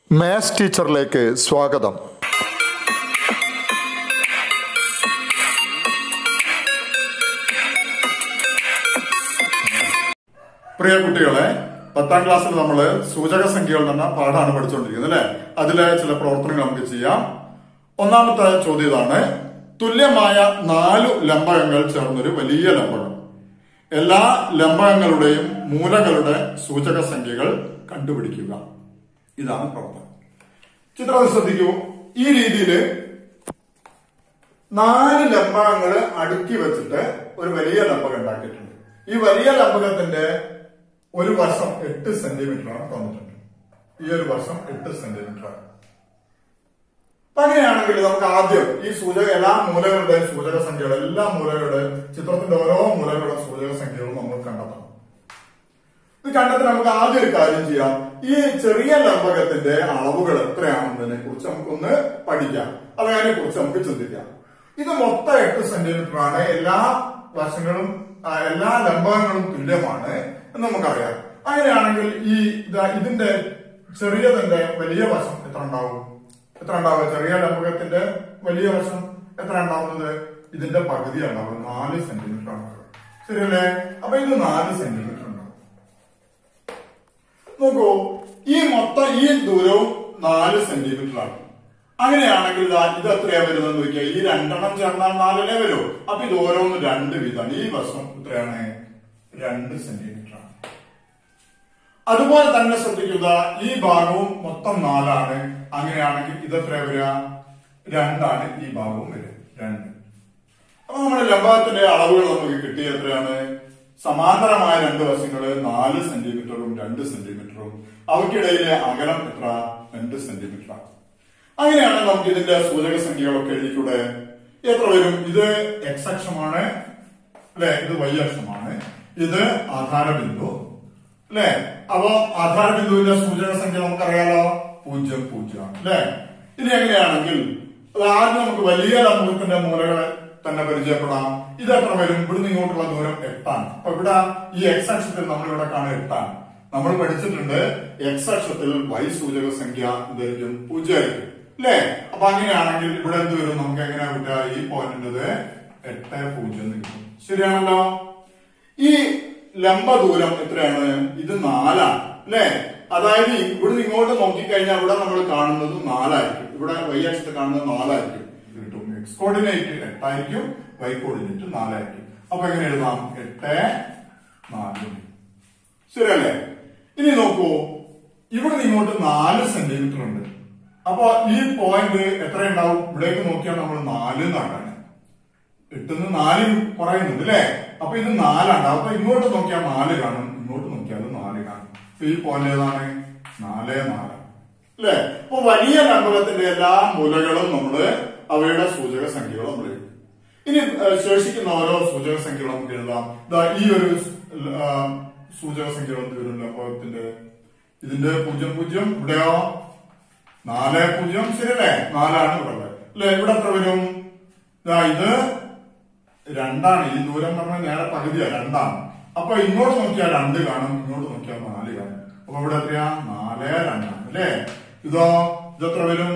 maths ടീച്ചറിലേക്ക് സ്വാഗതം പ്രിയ കുട്ടികളെ പത്താം ക്ലാസ്സിൽ നമ്മൾ സൂചക സംഖ്യകൾ എന്ന പാഠമാണ് പഠിച്ചുകൊണ്ടിരിക്കുന്നത് അല്ലെ അതിലെ ചില പ്രവർത്തനങ്ങൾ നമുക്ക് ചെയ്യാം ഒന്നാമത്തെ ചോദ്യം ഇതാണ് തുല്യമായ നാലു ലംബകങ്ങൾ ചേർന്നൊരു വലിയ ലംബകം എല്ലാ ലംബകങ്ങളുടെയും മൂലകളുടെ സൂചക സംഖ്യകൾ കണ്ടുപിടിക്കുക ഇതാണ് പ്രവർത്തനം ചിത്രം ശ്രദ്ധിക്കൂ ഈ രീതിയിൽ നാല് ലംബകങ്ങൾ അടുക്കി വെച്ചിട്ട് ഒരു വലിയ ലംബകം ഉണ്ടാക്കിയിട്ടുണ്ട് ഈ വലിയ ലംബകത്തിന്റെ ഒരു വർഷം എട്ട് സെന്റിമീറ്റർ ആണ് തന്നിട്ടുണ്ട് ഈ ഒരു വർഷം എട്ട് സെന്റിമീറ്റർ ആണ് അപ്പൊ അങ്ങനെയാണെങ്കിൽ നമുക്ക് ആദ്യം ഈ സൂചക എല്ലാ മൂലകളുടെയും സൂചക സംഖ്യകൾ എല്ലാ മൂലകളുടെ ചിത്രത്തിന്റെ ഓരോ മൂലകളുടെ സൂചക സംഖ്യകളും നമ്മൾ കണ്ടെത്തണം ഇത് കണ്ടെത്തി നമുക്ക് ആദ്യം ഒരു കാര്യം ചെയ്യാം ഈ ചെറിയ ലംബകത്തിന്റെ അളവുകൾ എത്രയാണെന്നതിനെ കുറിച്ച് നമുക്കൊന്ന് പഠിക്കാം അതിനെ കുറിച്ച് നമുക്ക് ചിന്തിക്കാം ഇത് മൊത്തം എട്ട് സെന്റിമീറ്റർ ആണ് എല്ലാ വശങ്ങളും ആ, എല്ലാ ലംബകങ്ങളും തുല്യമാണ് എന്ന് നമുക്കറിയാം അങ്ങനെയാണെങ്കിൽ ഈ ഇതാ ഇതിന്റെ ചെറിയതിന്റെ വലിയ വശം എത്ര ഉണ്ടാവും എത്ര ഉണ്ടാവുക ചെറിയ ലംബകത്തിന്റെ വലിയ വശം എത്ര ഉണ്ടാവുന്നത് ഇതിന്റെ പകുതിയാണ് ഉണ്ടാവുന്നത് നാല് സെന്റിമീറ്റർ ആണ് ശരിയല്ലേ അപ്പൊ ഇത് നാല് സെന്റിമീറ്റർ ഉണ്ടാവും നോക്കൂ ഈ മൊത്തം ഈ ദൂരവും നാല് സെന്റിമീറ്റർ ആണ് അങ്ങനെയാണെങ്കിൽ ദാ ഇത് എത്രയാ വരുന്നത് നോക്കിയാൽ ഈ രണ്ടെണ്ണം ചേർന്നാൽ നാലല്ലേ വരൂ അപ്പൊ ഇത് ഓരോന്ന് രണ്ട് വീതമാണ് ഈ വശം എത്രയാണ് രണ്ട് സെന്റിമീറ്റർ ആണ് അതുപോലെ തന്നെ ശ്രദ്ധിക്കുക ഈ ഭാഗവും മൊത്തം നാലാണ് അങ്ങനെയാണെങ്കിൽ ഇത് എത്ര വരിക രണ്ടാണ് ഈ ഭാഗവും വരിക രണ്ട് അപ്പൊ നമ്മുടെ ലംബത്തിന്റെ അളവുകൾ നമുക്ക് കിട്ടിയ എത്രയാണ് സമാന്തരമായ രണ്ട് വശങ്ങള് നാല് സെന്റിമീറ്ററും രണ്ട് സെന്റിമീറ്ററും അവയ്ക്കിടയിലെ അകലം എത്ര രണ്ട് സെന്റിമീറ്റർ ആണ് അങ്ങനെയാണെങ്കിൽ നമുക്ക് ഇതിന്റെ സൂചക സംഖ്യകളൊക്കെ എഴുതിക്കൂടെ എത്ര വരും ഇത് എക്സ് അക്ഷമാണ് അല്ലെ ഇത് വൈ അക്ഷമാണ് ഇത് ആധാര ബിന്ദു അല്ലെ അപ്പോ ആധാര ബിന്ദുവിന്റെ സൂചക സംഖ്യ നമുക്കറിയാലോ പൂജ്യം പൂജ്യമാണ് അല്ലെ ഇനി എങ്ങനെയാണെങ്കിൽ അത് ആദ്യം നമുക്ക് വലിയ ലംബത്തിന്റെ മൂലകളെ തന്നെ പരിചയപ്പെടാം ഇത് എത്ര വരും ഇവിടുന്ന് ഇങ്ങോട്ടുള്ള ദൂരം എട്ടാണ് അപ്പൊ ഇവിടെ ഈ എക്സ് അക്ഷത്തിൽ നമ്മൾ ഇവിടെ കാണുക എട്ടാണ് നമ്മൾ പഠിച്ചിട്ടുണ്ട് എക്സ് അക്ഷത്തിൽ വൈ സൂചക സംഖ്യ എന്തായിരിക്കും പൂജ്യമായിരിക്കും അല്ലേ അപ്പൊ അങ്ങനെയാണെങ്കിൽ ഇവിടെ എന്ത് വരും നമുക്ക് എങ്ങനെയാ കിട്ടുക ഈ പോയിന്റിന്റെ എട്ട് പൂജ്യം എന്ന് കിട്ടും ശരിയാണല്ലോ ഈ ലംബ ദൂരം എത്രയാണ് ഇത് നാലാണ് അല്ലേ അതായത് ഇവിടുന്ന് ഇങ്ങോട്ട് നോക്കിക്കഴിഞ്ഞാൽ ഇവിടെ നമ്മൾ കാണുന്നത് നാലായിരിക്കും ഇവിടെ വൈ അക്ഷത്ത് കാണുന്നത് നാലായിരിക്കും ഇത് കിട്ടും എക്സ് കോർഡിനേറ്റ് എട്ടായിരിക്കും വൈ കോർഡിനേറ്റ് നാലായിരിക്കും അപ്പൊ എങ്ങനെ എഴുതാം എട്ട് നാല് ശരിയല്ലേ ഇനി നോക്കൂ ഇവിടെ ഇങ്ങോട്ട് നാല് സെന്റിമീറ്റർ ഉണ്ട് അപ്പൊ ഈ പോയിന്റ് എത്ര ഉണ്ടാവും ഇവിടേക്ക് നോക്കിയാൽ നമ്മൾ നാല് എന്നാണ് എട്ടുന്ന് നാല് കുറയുന്നുണ്ട് അല്ലേ അപ്പൊ ഇത് നാലാണ് അപ്പൊ ഇങ്ങോട്ട് നോക്കിയാൽ നാല് കാണും ഇങ്ങോട്ട് നോക്കിയാൽ നാല് കാണും അപ്പൊ ഈ പോയിന്റ് ഏതാണ് നാല് നാല് അല്ലേ അപ്പൊ വലിയ ലംബകത്തിന്റെ എല്ലാ മൂലകളും നമ്മള് അവയുടെ സൂചക സംഖ്യകൾ നമ്മൾ എഴുതും ഇനി ഏഹ്, ശേഷിക്കുന്ന ഓരോ സൂചക സംഖ്യകൾ നമുക്ക് എഴുതാം ദാ ഈ ഒരു ആ, സൂചക സംഖ്യകൾ എന്ത് വരും ലംബകത്തിന്റെ ഇതിന്റെ പൂജ്യം പൂജ്യം ഇവിടെയോ നാല് പൂജ്യം ശരിയല്ലേ നാലാണ് ഇവിടെ ഉള്ളത് അല്ലെ ഇവിടെ എത്ര വരും ദാ ഇത് രണ്ടാണ് ഈ ദൂരം എന്ന് പറഞ്ഞാൽ നേരെ പകുതിയാ രണ്ടാണ് അപ്പൊ ഇങ്ങോട്ട് നോക്കിയാൽ രണ്ട് കാണും ഇങ്ങോട്ട് നോക്കിയാൽ നാല് കാണും അപ്പൊ ഇവിടെ എത്രയാ നാല് രണ്ടാണ് അല്ലേ ഇതോ ഇതെത്ര വരും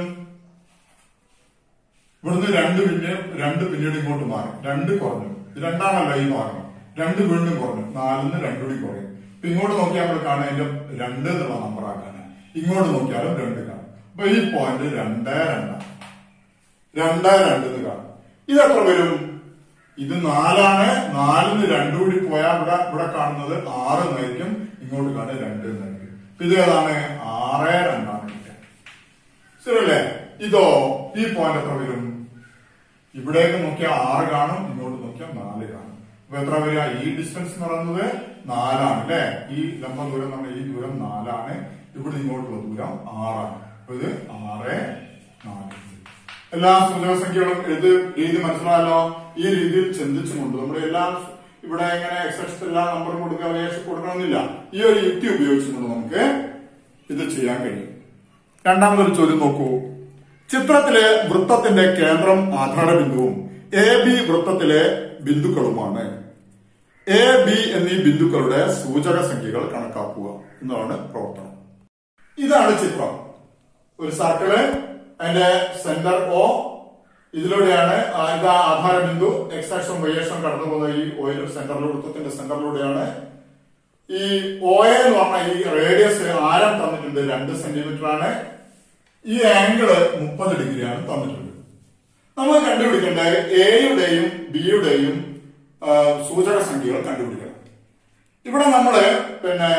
ഇവിടുന്ന് രണ്ട് പിന്നെ രണ്ട് പിന്നീട് ഇങ്ങോട്ട് മാറി രണ്ട് കുറഞ്ഞു ഇത് രണ്ടാണല്ലോ ഈ ഭാഗം രണ്ട് വീണ്ടും കുറഞ്ഞു നാലിന്ന് രണ്ടു കൂടി കുറയും അപ്പൊ ഇങ്ങോട്ട് നോക്കിയാൽ നമ്മൾ കാണാൻ അതിന്റെ രണ്ട് എന്നുള്ള നമ്പർ ആക്കാന് ഇങ്ങോട്ട് നോക്കിയാലും രണ്ട് കാണും അപ്പൊ ഈ പോയിന്റ് രണ്ട് രണ്ടാണ് രണ്ട് രണ്ട് എന്ന് കാണും ഇതെത്ര വരും ഇത് നാലാണ് നാലിന് രണ്ടു കൂടി പോയാൽ ഇവിടെ ഇവിടെ കാണുന്നത് ആറ് എന്നായിരിക്കും ഇങ്ങോട്ട് കാണുന്നത് രണ്ട് എന്നായിരിക്കും അപ്പൊ ഇത് ഏതാണ് ആറ് രണ്ടാണ് കിട്ടുക ശരിയല്ലേ ഇതോ ഈ പോയിന്റ് എത്ര വരും ഇവിടേക്ക് നോക്കിയാൽ ആറ് കാണും ഇങ്ങോട്ട് നോക്കിയാൽ നാല് കാണും അപ്പൊ എത്ര വരിക ഈ ഡിസ്റ്റൻസ് എന്ന് പറയുന്നത് നാലാണ് അല്ലെ ഈ ലംബ ദൂരം എന്ന് പറഞ്ഞാൽ ഈ ദൂരം നാലാണ് ഇവിടെ ഇങ്ങോട്ടുള്ള ദൂരം ആറാണ് അപ്പൊ ഇത് ആറ് നാല് എല്ലാ സൂചക സംഖ്യകളും ഏത് രീതി മനസ്സിലായല്ലോ ഈ രീതിയിൽ ചിന്തിച്ചുകൊണ്ട് നമ്മുടെ എല്ലാ ഇവിടെ എങ്ങനെ എക്സെപ്ഷൻ എല്ലാ നമ്പറും കൊടുക്കുക വേഷം കൊടുക്കണമെന്നില്ല ഈ ഒരു യുക്തി ഉപയോഗിച്ചുകൊണ്ട് നമുക്ക് ഇത് ചെയ്യാൻ കഴിയും രണ്ടാമതൊരു ചോദ്യം നോക്കൂ ചിത്രത്തിലെ വൃത്തത്തിന്റെ കേന്ദ്രം ആധാര ബിന്ദുവും എ ബി വൃത്തത്തിലെ ബിന്ദുക്കളുമാണ് എ ബി എന്നീ ബിന്ദുക്കളുടെ സൂചക സംഖ്യകൾ കണക്കാക്കുക എന്നതാണ് പ്രവർത്തനം ഇതാണ് ചിത്രം ഒരു സർക്കിള് അതിന്റെ സെന്റർ ഒ ഇതിലൂടെയാണ് ആ ഇത് ആധാര ബിന്ദു എക്സ് ആക്ഷൻ വൈ ആക്ഷൻ കടന്നു പോകുന്ന ഈ ഓയിൽ സെന്ററിലൂടെ വൃത്തത്തിന്റെ സെന്ററിലൂടെയാണ് ഈ ഒ എന്ന് പറഞ്ഞ ഈ റേഡിയസ് ആരം തന്നിട്ടുണ്ട് രണ്ട് സെന്റിമീറ്റർ ആണ് ഈ ആംഗിള് മുപ്പത് ഡിഗ്രിയാണ് തന്നിട്ടുണ്ട് നമ്മൾ കണ്ടുപിടിക്കേണ്ടത് എയുടെയും ബിയുടെയും സൂചക സംഖ്യകൾ കണ്ടുപിടിക്കണം ഇവിടെ നമ്മള് പിന്നെ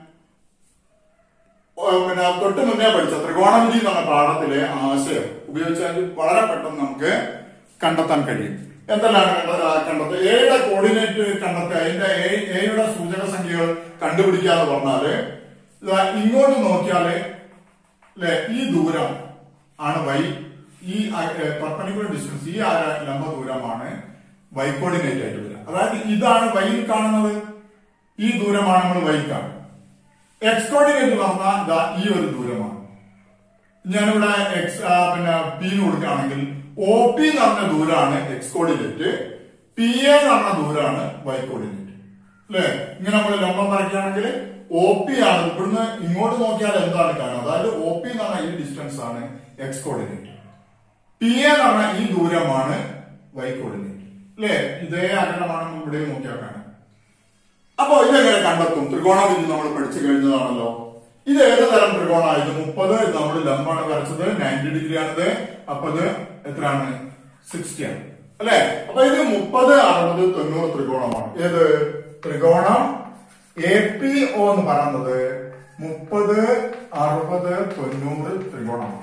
ഓ, പിന്നെ തൊട്ട് മുന്നേ പഠിച്ച ത്രികോണമിതി എന്ന പാഠത്തിലെ ആശയം ഉപയോഗിച്ചാൽ വളരെ പെട്ടെന്ന് നമുക്ക് കണ്ടെത്താൻ കഴിയും എന്തെല്ലാം കണ്ടെത്തുക എയുടെ കോർഡിനേറ്റ് കണ്ടെത്തുക അതിന്റെ A- എയുടെ സൂചക സംഖ്യകൾ കണ്ടുപിടിക്കുക എന്ന് പറഞ്ഞാല് ഇതാ ഇങ്ങോട്ട് നോക്കിയാല് അല്ലെ ഈ ദൂരം ആണ് വൈ ഈ പെർപ്പനിക്കുലർ ഡിസ്റ്റൻസ് ഈ ആ ലംബ ദൂരമാണ് വൈ കോർഡിനേറ്റ് ആയിട്ട് വരിക അതായത് ഇതാണ് വൈയിൽ കാണുന്നത് ഈ ദൂരമാണ് നമ്മൾ വൈ കാണുന്നത് എക്സ് കോർഡിനേറ്റ് പറഞ്ഞാൽ ദാ ഈ ഒരു ദൂരമാണ് ഞാനിവിടെ എക്സ് പിന്നെ പി എന്ന് കൊടുക്കുകയാണെങ്കിൽ ഒ പി എന്ന് പറഞ്ഞ ദൂരാണ് എക്സ് കോർഡിനേറ്റ് പി എ എന്ന് പറഞ്ഞ ദൂരാണ് വൈ കോർഡിനേറ്റ് അല്ലെ ഇങ്ങനെ നമ്മൾ ലംബം വരയ്ക്കുകയാണെങ്കിൽ ഒ പി ആണ് ഇവിടുന്ന് ഇങ്ങോട്ട് നോക്കിയാൽ എന്താണ് കാണുക അതായത് ഒ പി എന്ന് പറഞ്ഞ ഈ ഡിസ്റ്റൻസ് ആണ് എക്സ് കോർഡിനേറ്റ് പി എ എന്ന് പറഞ്ഞ ഈ ദൂരമാണ് വൈ കോർഡിനേറ്റ് അല്ലെ ഇതേ അകലമാണ് നമ്മൾ ഇവിടെ നോക്കിയാൽ കാണാം അപ്പോ ഇതെങ്ങനെ കണ്ടെത്തും ത്രികോണമിതി നമ്മൾ പഠിച്ചു കഴിഞ്ഞതാണല്ലോ ഇത് ഏത് തരം ത്രികോണമാണ് ഇത് മുപ്പത് ഇത് നമ്മൾ ലംബാണ് വരച്ചത് നയൻറ്റി ഡിഗ്രി ആണിത് അപ്പൊ ഇത് എത്രയാണ് സിക്സ്റ്റി ആണ് അല്ലെ അപ്പൊ ഇത് മുപ്പത് അറുപത് തൊണ്ണൂറ് ത്രികോണമാണ് ഏത് ത്രികോണം എ പി ഒ എന്ന് പറയുന്നത് മുപ്പത് അറുപത് തൊണ്ണൂറ് ത്രികോണമാണ്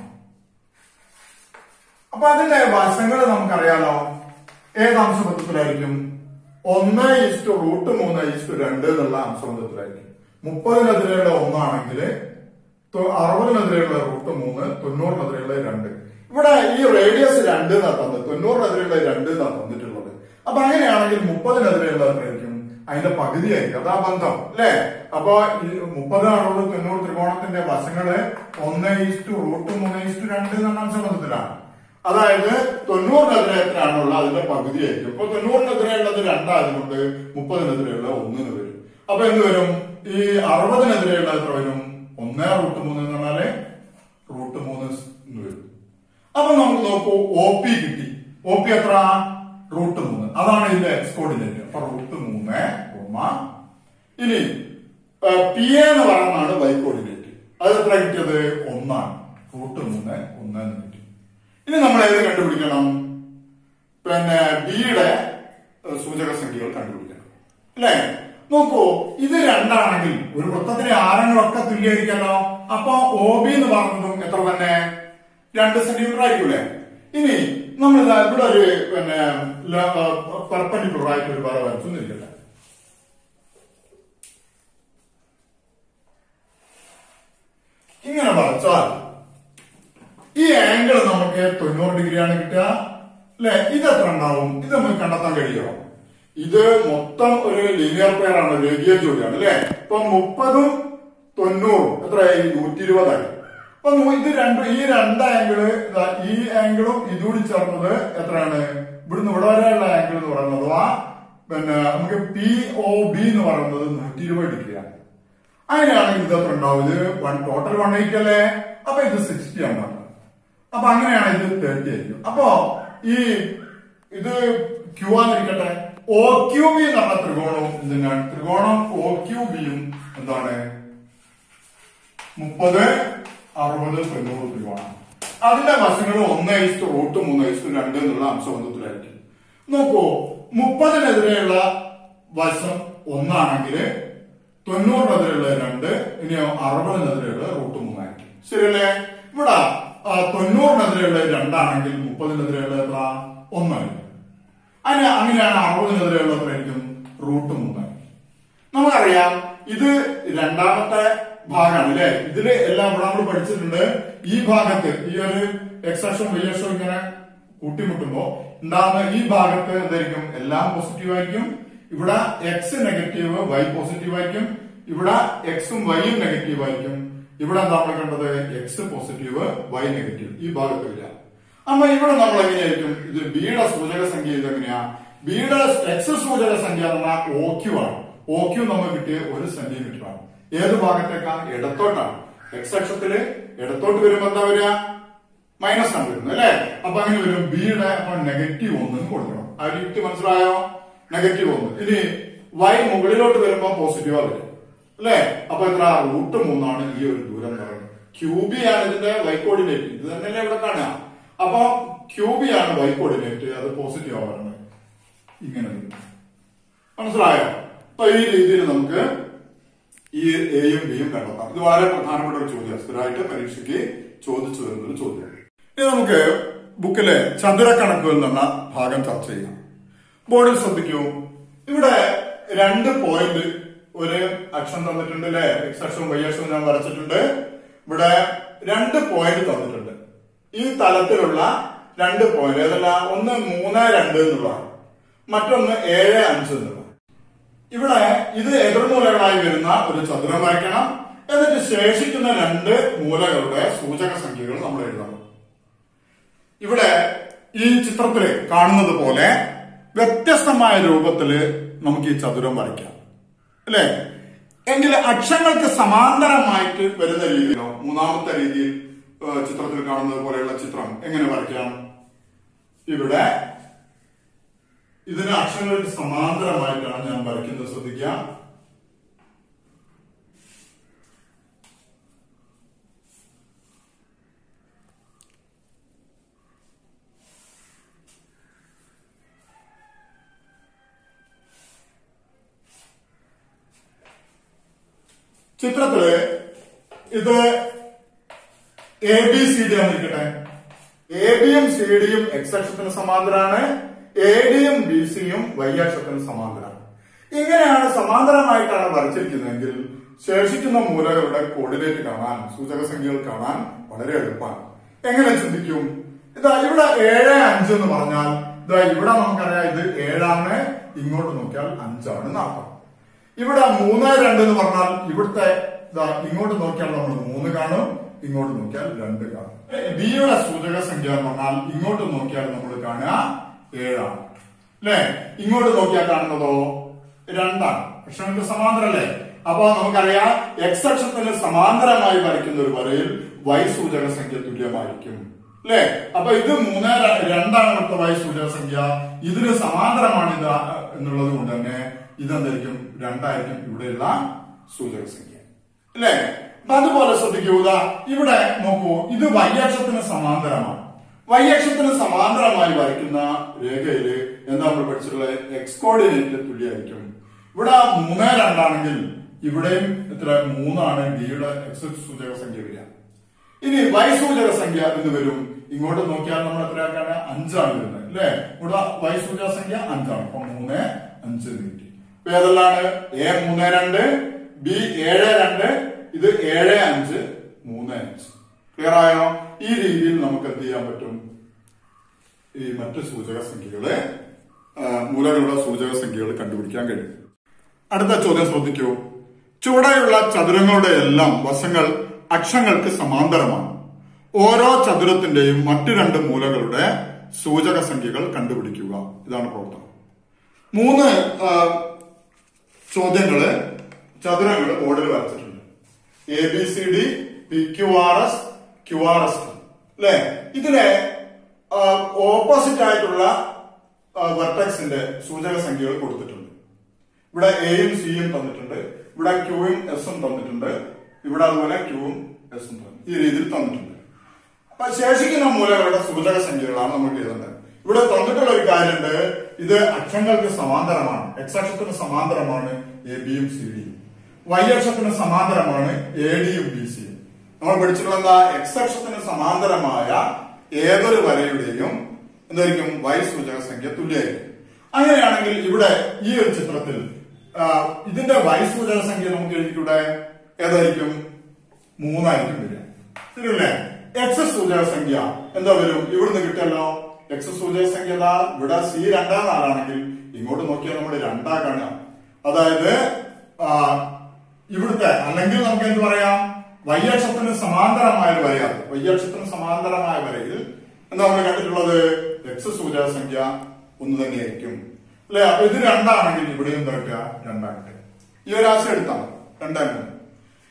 അപ്പൊ അതിന്റെ വശങ്ങൾ നമുക്കറിയാലോ ഏത് അംശബന്ധത്തിലായിരിക്കും ഒന്ന് ഇസ്റ്റു റൂട്ട് മൂന്ന് ഇസ്റ്റു രണ്ട് എന്നുള്ള അംശബന്ധത്തിലായിരിക്കും മുപ്പതിനെതിരെയുള്ള ഒന്നാണെങ്കിൽ തൊ- അറുപതിനെതിരെയുള്ള റൂട്ട് മൂന്ന് തൊണ്ണൂറിനെതിരെയുള്ള രണ്ട് ഇവിടെ ഈ റേഡിയസ് രണ്ട് എന്നാ തന്നത് തൊണ്ണൂറിനെതിരെയുള്ള രണ്ട് എന്നാ തന്നിട്ടുള്ളത് അപ്പൊ അങ്ങനെയാണെങ്കിൽ മുപ്പതിനെതിരെയുള്ള എത്രയായിരിക്കും അതിന്റെ പകുതിയായിരിക്കും അതാ ബന്ധം അല്ലെ അപ്പൊ ഈ മുപ്പത് അറുപത് തൊണ്ണൂറ് ത്രികോണത്തിന്റെ വശങ്ങള് ഒന്ന് ഈസ്റ്റു റൂട്ട് മൂന്ന് ഈസ്റ്റു രണ്ട് എന്ന അംശബന്ധത്തിലാണ് അതായത് തൊണ്ണൂറിനെതിരെ എത്രയാണുള്ള അതിന്റെ പകുതിയായിരിക്കും ഇപ്പൊ തൊണ്ണൂറിനെതിരെയുള്ളത് രണ്ടായതുകൊണ്ട് മുപ്പതിനെതിരെയുള്ള ഒന്നിന് വരും അപ്പൊ എന്ത് വരും ഈ അറുപതിനെതിരെയുള്ള എത്ര വരും ഒന്നേ റൂട്ട് മൂന്ന് എന്ന് പറഞ്ഞാല് റൂട്ട് മൂന്ന് എന്ന് വരും അപ്പൊ നമുക്ക് നോക്കൂ ഒ പി കിട്ടി ഒ പി എത്ര റൂട്ട് മൂന്ന് അതാണ് ഇതിന്റെ എക്സ് കോർഡിനേറ്റ് അപ്പൊ റൂട്ട് മൂന്ന് കോമ ഇനി പി എ എന്ന് പറയുന്നതാണ് വൈ കോർഡിനേറ്റ് അത് എത്ര കിട്ടിയത് ഒന്നാണ് റൂട്ട് മൂന്ന് ഒന്ന് എന്ന് കിട്ടി ഇനി നമ്മൾ ഏത് കണ്ടുപിടിക്കണം പിന്നെ ബിയുടെ സൂചക സംഖ്യകൾ കണ്ടുപിടിക്കണം അല്ലേ നോക്കൂ ഇത് രണ്ടാണെങ്കിൽ ഒരു വൃത്തത്തിലെ ആരങ്ങളൊക്കെ തുല്യമായിരിക്കല്ലോ അപ്പൊ ഒ ബി എന്ന് പറഞ്ഞതും എത്ര തന്നെ രണ്ട് സെന്റിമീറ്റർ ആയിരിക്കൂലേ ഇനി നമ്മൾ ഇതാ ഇവിടെ ഒരു പിന്നെ പെർപ്പൻഡിക്കുലർ ആയിട്ട് ഒരു വര വരച്ചൊന്നിരിക്കട്ടെ ഇങ്ങനെ വരച്ചാൽ ഈ ആംഗിൾ നമുക്ക് തൊണ്ണൂറ് ഡിഗ്രിയാണ് കിട്ടുക അല്ലെ ഇത് എത്ര ഉണ്ടാവും ഇത് നമുക്ക് കണ്ടെത്താൻ കഴിയുമോ ഇത് മൊത്തം ഒരു ലീനിയർ പെയർ ആണ് രേഖീയ ജോഡിയാണ് അല്ലെ ഇപ്പൊ മുപ്പതും തൊണ്ണൂറും എത്രയായി നൂറ്റി ഇരുപതായി അപ്പൊ നൂ- ഇത് രണ്ട് ഈ രണ്ട് ആംഗിള് ഇതാ ഈ ആംഗിളും ഇതുകൂടി ചേർന്നത് എത്രയാണ് ഇവിടുന്ന് ഇവിടെ വരെയുള്ള ആംഗിൾ എന്ന് പറയുന്നത് അഥവാ പിന്നെ നമുക്ക് പി ഒ ബി എന്ന് പറയുന്നത് നൂറ്റി ഇരുപത് ഡിഗ്രിയാണ് അങ്ങനെയാണെങ്കിൽ ഇത് എത്ര ഉണ്ടാവും ഇത് വൺ ടോട്ടൽ വൺ എയ്റ്റ് അല്ലേ അപ്പൊ ഇത് സിക്സ്റ്റി ആണ് അപ്പൊ അങ്ങനെയാണ് ഇത് തേർട്ടി ആയിരിക്കും അപ്പോ ഈ ഇത് ക്യൂ ആന്നിരിക്കട്ടെ ഒ ക്യൂ ബി എന്ന് പറഞ്ഞ ത്രികോണവും എന്തിനാണ് ത്രികോണം ഒ ക്യൂ ബിയും എന്താണ് മുപ്പത് അറുപത് തൊണ്ണൂറ് ത്രികോണം അതിന്റെ വശങ്ങൾ ഒന്ന് ഇസ്റ്റു റൂട്ട് മൂന്ന് ഇസ്റ്റു രണ്ട് എന്നുള്ള അംശബന്ധത്തിലായിരിക്കും നോക്കൂ മുപ്പതിനെതിരെയുള്ള വശം ഒന്നാണെങ്കിൽ തൊണ്ണൂറിനെതിരെയുള്ള രണ്ട് ഇനിയോ അറുപതിനെതിരെയുള്ള റൂട്ട് മൂന്നായിരിക്കും ശരിയല്ലേ ഇവിടെ ആ, തൊണ്ണൂറിനെതിരെയുള്ള രണ്ടാണെങ്കിൽ മുപ്പതിനെതിരെയുള്ള എത്ര ഒന്നായിരിക്കും അതിന് അങ്ങനെയാണ് അറുപതിനെതിരെയുള്ള എത്രയായിരിക്കും റൂട്ട് മൂന്നായിരിക്കും നമുക്കറിയാം ഇത് രണ്ടാമത്തെ ഭാഗമാണ് അല്ലെ ഇതില് എല്ലാം ഇവിടെ നമ്മൾ പഠിച്ചിട്ടുണ്ട് ഈ ഭാഗത്ത് ഈ ഒരു എക്സക്ഷൻ വൈയക്ഷം ഇങ്ങനെ കൂട്ടിമുട്ടുമ്പോ ഉണ്ടാകുന്ന ഈ ഭാഗത്ത് എന്തായിരിക്കും എല്ലാം പോസിറ്റീവ് ആയിരിക്കും ഇവിടെ എക്സ് നെഗറ്റീവ് വൈ പോസിറ്റീവ് ആയിരിക്കും ഇവിടെ എക്സും വൈയും നെഗറ്റീവ് ആയിരിക്കും ഇവിടെ എന്താ നമ്മൾ കണ്ടത് എക്സ് പോസിറ്റീവ് വൈ നെഗറ്റീവ് ഈ ഭാഗത്ത് വരിക അപ്പൊ ഇവിടെ നമ്മൾ എങ്ങനെയായിരിക്കും ഇത് ബിയുടെ സൂചക സംഖ്യ ഇത് എങ്ങനെയാ ബിയുടെ എക്സ് സൂചക സംഖ്യ എന്ന് പറഞ്ഞാൽ ഒ ക്യു ആണ് ഒ ക്യു നമുക്ക് കിട്ടിയ ഒരു സെന്റിമീറ്റർ ആണ് ഏത് ഭാഗത്തേക്കാ ഇടത്തോട്ടാണ് എക്സ് അക്ഷത്തില് ഇടത്തോട്ട് വരുമ്പോ എന്താ വരിക മൈനസ് ആണ് വരുന്നത് അല്ലെ അപ്പൊ അങ്ങനെ വരും ബിയുടെ അപ്പൊ നെഗറ്റീവ് ഒന്ന് കൊടുക്കണം ആ ഒരു യുക്തി മനസ്സിലായോ നെഗറ്റീവ് ഒന്ന് ഇനി വൈ മുകളിലോട്ട് വരുമ്പോ പോസിറ്റീവാ വരും അല്ലെ അപ്പൊ എത്ര റൂട്ട് മൂന്നാണ് ഈ ഒരു ദൂരം എന്ന് പറയുന്നത് ക്യൂബി ആണ് ഇതിന്റെ വൈ കോർഡിനേറ്റ് ഇത് തന്നെയല്ലേ ഇവിടെ കാണുക അപ്പൊ ക്യൂബി ആണ് വൈ കോർഡിനേറ്റ് അത് പോസിറ്റീവ് ആവുന്നത് ഇങ്ങനെ വരും മനസ്സിലായോ അപ്പൊ ഈ രീതിയിൽ നമുക്ക് ഈ എയും ബിയും കണ്ടെത്താം ഇത് വളരെ പ്രധാനപ്പെട്ട ഒരു ചോദ്യമാണ് സ്ഥിരമായിട്ട് പരീക്ഷയ്ക്ക് ചോദിച്ചു വരുന്ന ഒരു ചോദ്യം ഇനി നമുക്ക് ബുക്കിലെ ചതുരക്കണക്കുകൾ എന്ന ഭാഗം ചർച്ച ചെയ്യാം ബോർഡിൽ ശ്രദ്ധിക്കൂ ഇവിടെ രണ്ട് പോയിന്റ് ഒരു അക്ഷം തന്നിട്ടുണ്ട് അല്ലെ എക്സ് അക്ഷവും വൈ അക്ഷവും ഞാൻ വരച്ചിട്ടുണ്ട് ഇവിടെ രണ്ട് പോയിന്റ് തന്നിട്ടുണ്ട് ഈ തലത്തിലുള്ള രണ്ട് പോയിന്റ് ഏതല്ല ഒന്ന് മൂന്ന് രണ്ട് എന്നുള്ളതാണ് മറ്റൊന്ന് ഏഴ് അഞ്ച് എന്നുള്ളതാണ് ഇവിടെ ഇത് എതിർമൂലകളായി വരുന്ന ഒരു ചതുരം വരയ്ക്കണം എന്നിട്ട് ശേഷിക്കുന്ന രണ്ട് മൂലകളുടെ സൂചക സംഖ്യകൾ നമ്മൾ എഴുതണം ഇവിടെ ഈ ചിത്രത്തില് കാണുന്നത് പോലെ വ്യത്യസ്തമായ രൂപത്തില് നമുക്ക് ഈ ചതുരം വരയ്ക്കാം അല്ലെ എങ്കിൽ അക്ഷങ്ങൾക്ക് സമാന്തരമായിട്ട് വരുന്ന രീതിയിലോ മൂന്നാമത്തെ രീതിയിൽ ഏഹ്, ചിത്രത്തിൽ കാണുന്നത് പോലെയുള്ള ചിത്രം എങ്ങനെ വരയ്ക്കാം ഇവിടെ ഇതിന് അക്ഷരങ്ങൾക്ക് സമാന്തരമായിട്ടാണ് ഞാൻ വരയ്ക്കുന്നത് ശ്രദ്ധിക്കുക ചിത്രത്തില് ഇത് എ ബി സി ഡി ആയിരിക്കട്ടെ എ ബിയും സി ഡിയും എക്സ് അക്ഷത്തിന് സമാന്തരാണ് എ ഡിയും ബി സിയും വൈ അക്ഷത്തിന് സമാന്തരാണ് ഇങ്ങനെയാണ് സമാന്തരമായിട്ടാണ് വരച്ചിരിക്കുന്നതെങ്കിൽ ശേഷിക്കുന്ന മൂലകളുടെ കോർഡിനേറ്റ് കാണാൻ സൂചക സംഖ്യകൾ കാണാൻ വളരെ എളുപ്പമാണ് എങ്ങനെ ചിന്തിക്കും ഇതാ ഇവിടെ ഏഴ് അഞ്ച് എന്ന് പറഞ്ഞാൽ ഇതാ ഇവിടെ നമുക്കറിയാം ഇത് ഏഴാണ് ഇങ്ങോട്ട് നോക്കിയാൽ അഞ്ചാണ് എന്നർത്ഥം ഇവിടെ മൂന്ന് രണ്ട് എന്ന് പറഞ്ഞാൽ ഇവിടുത്തെ ഇതാ ഇങ്ങോട്ട് നോക്കിയാൽ നമ്മൾ മൂന്ന് കാണും ഇങ്ങോട്ട് നോക്കിയാൽ രണ്ട് കാണും ബിയുടെ സൂചക സംഖ്യ എന്ന് പറഞ്ഞാൽ ഇങ്ങോട്ട് നോക്കിയാൽ നമ്മൾ കാണുക ഏഴാണ് അല്ലെ ഇങ്ങോട്ട് നോക്കിയാൽ കാണുന്നതോ രണ്ടാണ് അക്ഷരങ്ങൾക്ക് സമാന്തരല്ലേ അപ്പൊ നമുക്കറിയാം എക്സ് അക്ഷത്തിന് സമാന്തരമായി വരയ്ക്കുന്ന ഒരു വരയിൽ വൈ സൂചക സംഖ്യ തുല്യമായിരിക്കും അല്ലെ അപ്പൊ ഇത് മൂന്ന് ര- രണ്ടാണ് ഇവിടുത്തെ വൈ സൂചക സംഖ്യ ഇതിന് സമാന്തരമാണ് ഇത് എന്നുള്ളത് കൊണ്ട് തന്നെ ഇതെന്തായിരിക്കും രണ്ടായിരിക്കും ഇവിടെയുള്ള സൂചക സംഖ്യ അല്ലെ അപ്പൊ അതുപോലെ ശ്രദ്ധിക്കൂ ദാ ഇവിടെ നോക്കൂ ഇത് വൈയക്ഷത്തിന് സമാന്തരമാണ് വൈയക്ഷത്തിന് സമാന്തരമായി വരയ്ക്കുന്ന രേഖയില് എന്താ നമ്മൾ പഠിച്ചിട്ടുള്ളത് എക്സ് കോർഡിനേറ്റ് തുല്യമായിരിക്കും ഇവിടെ മൂന്ന് രണ്ടാണെങ്കിൽ ഇവിടെയും എത്ര മൂന്നാണ് ഡിയുടെ എക്സ് സൂചക സംഖ്യ വരിക ഇനി വൈ സൂചക സംഖ്യ എന്ന് വരും ഇങ്ങോട്ട് നോക്കിയാൽ നമ്മൾ എത്രയാക്കാണ് അഞ്ചാണ് വരുന്നത് അല്ലെ ഇവിടെ വൈ സൂചക സംഖ്യ അഞ്ചാണ് അപ്പൊ മൂന്ന് അഞ്ച് നീട്ടി ഇപ്പൊ ഏതെല്ലാണ് എ മൂന്ന് രണ്ട് ബി ഏഴ് രണ്ട് ഇത് ഏഴ് അഞ്ച് മൂന്ന് അഞ്ച് ക്ലിയർ ആയോ ഈ രീതിയിൽ നമുക്ക് എന്ത് ചെയ്യാൻ പറ്റും ഈ മറ്റ് സൂചക സംഖ്യകള് ആ, മൂലകളുടെ സൂചക സംഖ്യകൾ കണ്ടുപിടിക്കാൻ കഴിയും അടുത്ത ചോദ്യം ശ്രദ്ധിക്കൂ ചുവടെയുള്ള ചതുരങ്ങളുടെ എല്ലാം വശങ്ങൾ അക്ഷങ്ങൾക്ക് സമാന്തരമാണ് ഓരോ ചതുരത്തിന്റെയും മറ്റു രണ്ട് മൂലകളുടെ സൂചക സംഖ്യകൾ കണ്ടുപിടിക്കുക ഇതാണ് പ്രവർത്തനം മൂന്ന് ആ, ചോദ്യങ്ങള് ചതുരങ്ങൾ ബോർഡിൽ വരച്ചിട്ടുണ്ട് A B C D P Q R S Q R S അല്ലെ ഇതിലെ ഓപ്പോസിറ്റ് ആയിട്ടുള്ള വെർട്ടക്സിന്റെ സൂചക സംഖ്യകൾ കൊടുത്തിട്ടുണ്ട് ഇവിടെ എയും സിയും തന്നിട്ടുണ്ട് ഇവിടെ ക്യൂയും എസും തന്നിട്ടുണ്ട് ഇവിടെ അതുപോലെ ക്യൂവും എസും തന്നു ഈ രീതിയിൽ തന്നിട്ടുണ്ട് അപ്പൊ ശേഷിക്കുന്ന മൂലകളുടെ സൂചക സംഖ്യകളാണ് നമുക്ക് എഴുതേണ്ടത് ഇവിടെ തന്നിട്ടുള്ള ഒരു കാര്യമുണ്ട് ഇത് അക്ഷങ്ങൾക്ക് സമാന്തരമാണ് എക്സ് അക്ഷത്തിന് സമാന്തരമാണ് എ ബിയും സി ഡിയും വൈ അക്ഷത്തിന് സമാന്തരമാണ് എ ഡിയും ബി സിയും നമ്മൾ പഠിച്ചിട്ടുള്ള എന്താ എക്സ് അക്ഷത്തിന് സമാന്തരമായ ഏതൊരു വരയുടെയും എന്തായിരിക്കും വൈ സൂചക സംഖ്യ തുല്യമായിരിക്കും അങ്ങനെയാണെങ്കിൽ ഇവിടെ ഈ ഒരു ചിത്രത്തിൽ ആ, ഇതിന്റെ വൈ സൂചക സംഖ്യ നമുക്ക് എഴുതിക്കൂടെ ഏതായിരിക്കും മൂന്നായിരിക്കും വരിക ശരിയല്ലേ എക്സ് സൂചക സംഖ്യ എന്താ വരും ഇവിടുന്ന് കിട്ടിയല്ലോ എക്സ് സൂചക സംഖ്യ ദാ ഇവിടെ സി രണ്ടാം നാലാണെങ്കിൽ ഇങ്ങോട്ട് നോക്കിയാൽ നമ്മൾ രണ്ടാ കാണുക അതായത് ആ, ഇവിടുത്തെ അല്ലെങ്കിൽ നമുക്ക് എന്ത് പറയാം വയ്യക്ഷത്തിന് സമാന്തരമായ ഒരു വരയാണ് വയ്യക്ഷത്തിന് സമാന്തരമായ വരയിൽ എന്താ നമ്മൾ കണ്ടിട്ടുള്ളത് എക്സ് സൂചക സംഖ്യ ഒന്ന് തന്നെയായിരിക്കും അല്ലെ അപ്പൊ ഇത് രണ്ടാണെങ്കിൽ ഇവിടെയും എന്താ കിട്ടുക രണ്ടായിട്ട് ഈ ഒരു ആശയം എടുത്താൽ രണ്ടാം മൂന്ന്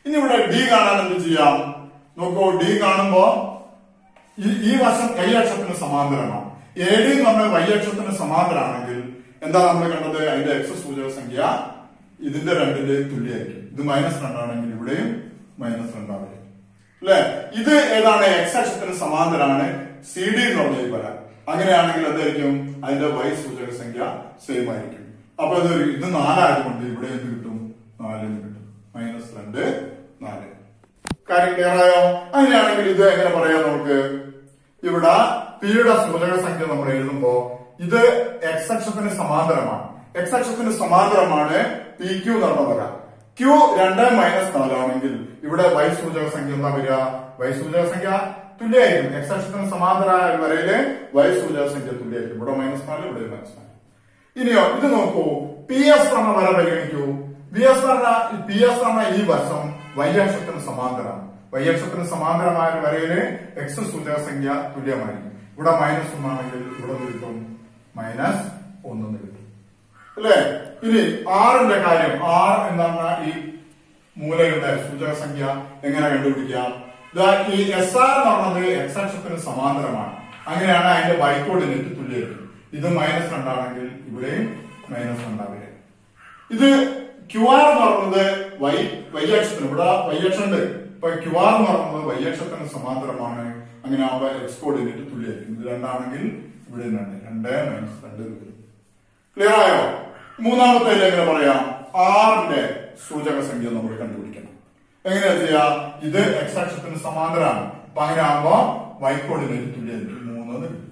ഇനി ഇവിടെ ഡി കാണാൻ എന്ത് ചെയ്യാം നോക്കൂ ഡി കാണുമ്പോ ഈ ഈ വശം y അക്ഷത്തിന് സമാന്തരമാണ് എ ഡി എന്ന് പറഞ്ഞാൽ y അക്ഷത്തിന് സമാന്തരമാണെങ്കിൽ എന്താ നമ്മൾ കണ്ടത് അതിന്റെ എക്സ് സൂചക സംഖ്യ ഇതിന്റെ രണ്ടിന്റെ തുല്യമായിരിക്കും ഇത് മൈനസ് രണ്ടാണെങ്കിൽ ഇവിടെയും മൈനസ് രണ്ടാവില്ല അല്ലെ ഇത് ഏതാണ് എക്സ് അക്ഷത്തിന് സമാന്തരാണ് സി ഡി എന്ന് പറഞ്ഞ ഈ വര അങ്ങനെയാണെങ്കിൽ എന്തായിരിക്കും അതിന്റെ y സൂചക സംഖ്യ സെയിം ആയിരിക്കും അപ്പൊ ഇത് ഇത് നാലായതുകൊണ്ട് ഇവിടെ എന്ത് കിട്ടും നാലിന് കിട്ടും മൈനസ് രണ്ട് നാല് കാര്യം ക്ലിയർ ആയോ അങ്ങനെയാണെങ്കിൽ ഇത് എങ്ങനെ പറയാം നമുക്ക് ഇവിടെ പിയുടെ സൂചക സംഖ്യ നമ്മൾ എഴുതുമ്പോ ഇത് എക്സ് അക്ഷത്തിന് സമാന്തരമാണ് എക്സ് അക്ഷത്തിന് സമാന്തരമാണ് പി ക്യൂ എന്ന് വര ക്യൂ രണ്ട് മൈനസ് നാലാണെങ്കിൽ ഇവിടെ വൈ സൂചക സംഖ്യ എന്താ വരിക വൈ സൂചക സംഖ്യ തുല്യമായിരിക്കും എക്സ് അക്ഷത്തിന് സമാന്തരമായ വരയില് വൈ സൂചക സംഖ്യ തുല്യമായിരിക്കും ഇവിടെ മൈനസ് നാല് ഇവിടെ മൈനസ് നാല് ഇനിയോ ഇത് നോക്കൂ പി എസ് എന്ന വര പരിഗണിക്കൂ പി എസ് പറഞ്ഞ പി എസ് എന്ന ഈ വശം വൈ അക്ഷത്തിന് സമാന്തരമാണ് വൈ അക്ഷത്തിന് സമാന്തരമായ ഒരു വരയില് എക്സ് സൂചക സംഖ്യ തുല്യമായിരിക്കും ഇവിടെ മൈനസ് ഒന്നാണെങ്കിൽ ഇവിടെ എന്ത് കിട്ടും മൈനസ് ഒന്നെന്ന് കിട്ടും അല്ലേ ഇനി ആറിന്റെ കാര്യം ആർ എന്താണ് ഈ മൂലയുടെ സൂചക സംഖ്യ എങ്ങനെ കണ്ടുപിടിക്കാം ദാ ഈ എസ് ആർ എന്ന് പറഞ്ഞത് എക്സ് അക്ഷത്തിന് സമാന്തരമാണ് അങ്ങനെയാണ് അതിന്റെ y കോർഡിനേറ്റ് തുല്യമായിരിക്കും ഇത് മൈനസ് രണ്ടാണെങ്കിൽ ഇവിടെയും മൈനസ് രണ്ടാവില്ല ഇത് ക്യു ആർ എന്ന് പറയുന്നത് വൈ വൈ അക്ഷത്തിന് ഇവിടെ വൈ അക്ഷം ഉണ്ട് ഇപ്പൊ ക്യു ആർ എന്ന് പറയുന്നത് വൈ അക്ഷത്തിന് സമാന്തരമാണ് അങ്ങനെ ആവുമ്പോ എക്സ് കോർഡിനേറ്റ് തുല്യമായിരിക്കും ഇത് രണ്ടാണെങ്കിൽ ഇവിടെ രണ്ട് രണ്ട് മൈനസ് രണ്ട് എന്ന് വരും ക്ലിയർ ആയോ മൂന്നാമത്തെ എങ്ങനെ പറയാം ആറിന്റെ സൂചക സംഖ്യ നമ്മൾ കണ്ടുപിടിക്കണം എങ്ങനെയാ ചെയ്യാ ഇത് എക്സ് അക്ഷത്തിന് സമാന്തരമാണ് അപ്പൊ അങ്ങനെ ആകുമ്പോ വൈ കോർഡിനേറ്റ് തുല്യമായിരിക്കും മൂന്ന് എന്ന് കിട്ടും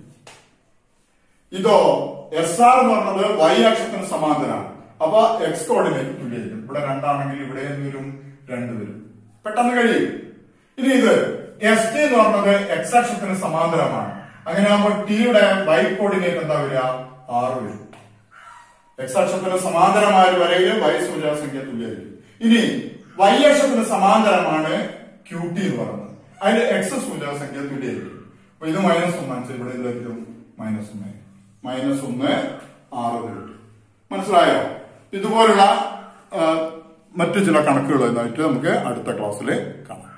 ഇതോ എസ് ആർ എന്ന് പറഞ്ഞത് വൈ അക്ഷത്തിന് സമാന്തരമാണ് അപ്പൊ എക്സ് കോർഡിനേറ്റ് തുല്യമായിരിക്കും ഇവിടെ രണ്ടാണെങ്കിൽ ഇവിടെ എന്ത് വരും രണ്ട് വരും പെട്ടെന്ന് കഴിയും ഇനി ഇത് എസ് ടി എന്ന് പറഞ്ഞത് എക്സ് അക്ഷത്തിന് സമാന്തരമാണ് അങ്ങനെ ആകുമ്പോൾ ടിയുടെ വൈ കോർഡിനേറ്റ് എന്താ വരിക ആറ് വരും എക്സ് അക്ഷത്തിന് സമാന്തരമായ ഒരു വരയില് വൈ സൂചക സംഖ്യ തുല്യമായിരിക്കും ഇനി വൈ അക്ഷത്തിന് സമാന്തരമാണ് ക്യൂ ടി എന്ന് പറയുന്നത് അതിന്റെ എക്സ് സൂചക സംഖ്യ തുല്യമായിരിക്കും അപ്പൊ ഇത് മൈനസ് ഒന്നാണ് ഇവിടെ എന്തായിരിക്കും മൈനസ് ഒന്ന് മൈനസ് ഒന്ന് ആറ് കിട്ടും മനസ്സിലായോ ഇതുപോലുള്ള ആ, മറ്റു ചില കണക്കുകളുമായിട്ട് നമുക്ക് അടുത്ത ക്ലാസ്സിൽ കാണാം